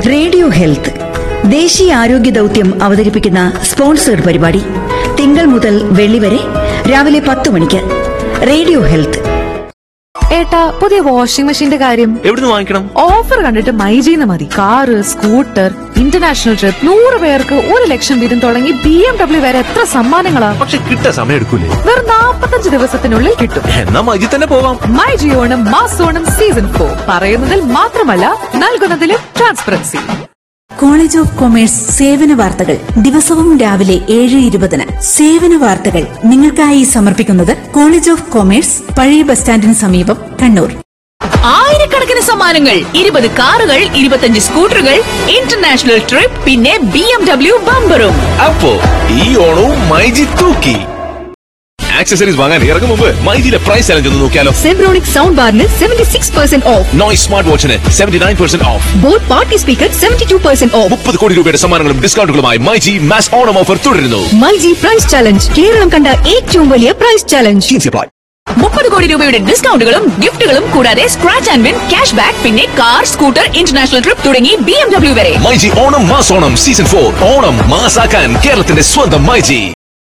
Radio health ദേശീയ ആരോഗ്യ ദൗത്യം അവതരിപ്പിക്കുന്ന സ്പോൺസേഡ് പരിപാടി തിങ്കൾ മുതൽ വെള്ളി വരെ രാവിലെ പത്ത് മണിക്ക് റേഡിയോ ഹെൽത്ത് ഏട്ടാ പുതിയ വാഷിംഗ് മെഷീന്റെ കാര്യം എവിടുന്ന് വാങ്ങിക്കണം ഓഫർ കണ്ടിട്ട് മൈജീന്ന് മതി കാറ് സ്കൂട്ടർ ഇന്റർനാഷണൽ ട്രിപ്പ് നൂറ് പേർക്ക് ഒരു ലക്ഷം വീതം തുടങ്ങി ബി എം ഡബ്ല്യു വരെ എത്ര സമ്മാനങ്ങളാ പക്ഷെ കിട്ടാൻ സമയം എടുക്കൂലേ വെറും നാപ്പത്തഞ്ച് ദിവസത്തിനുള്ളിൽ കിട്ടും എന്നാ മജി തന്നെ പോവാം മൈ ജിയോണം മാസോണം സീസൺ ഫോർ പറയുന്നതിൽ മാത്രമല്ല നൽകുന്നതിലും ട്രാൻസ്പെറൻസി കോളേജ് ഓഫ് കൊമേഴ്സ് സേവന വാർത്തകൾ ദിവസവും രാവിലെ ഏഴ് ഇരുപതിന് സേവന വാർത്തകൾ നിങ്ങൾക്കായി സമർപ്പിക്കുന്നത് കോളേജ് ഓഫ് കൊമേഴ്സ് പഴയ ബസ് സ്റ്റാൻഡിന് സമീപം കണ്ണൂർ ആയിരക്കണക്കിന് സമ്മാനങ്ങൾ ഇരുപത് കാറുകൾ ഇരുപത്തഞ്ച് സ്കൂട്ടറുകൾ ഇന്റർനാഷണൽ ട്രിപ്പ് പിന്നെ ബി എം ഡബ്ല്യു ബമ്പറും അപ്പോ ഈ ഓണവും മൈജി തൂക്കി ആക്സസറീസ് വാങ്ങാൻ ഇറങ്ങും മുമ്പ് മൈജിയിലെ പ്രൈസ് ചലഞ്ച് ഒന്ന് നോക്കിയാലോ സെബ്രോണിക് സൗണ്ട് ബാറിന് seventy six percent off noise smart വാച്ചിന് seventy nine percent off boat party speaker seventy two percent off മുപ്പത് കോടി രൂപയുടെ സമ്മാനങ്ങളും ഡിസ്കൗണ്ടുകളുമായി മൈജി മാസ് ഓണം ഓഫർ തുടരുന്നു മൾജി പ്രൈസ് ചലഞ്ച് കേരളം കണ്ട ഏറ്റവും വലിയ പ്രൈസ് ചലഞ്ച് Jeans apply. മുപ്പത് കോടി രൂപയുടെ ഡിസ്കൗണ്ടുകളും ഗിഫ്റ്റുകളും കൂടാതെ scratch and win cash back പിന്നെ കാർ സ്കൂട്ടർ ഇന്റർനാഷണൽ ട്രിപ്പ് തുടങ്ങി ബി എം ഡബ്ല്യു വരെ myG Onam mass Onam season for Onam മാസാക്കാൻ കേരളത്തിന്റെ സ്വന്തം മൈജി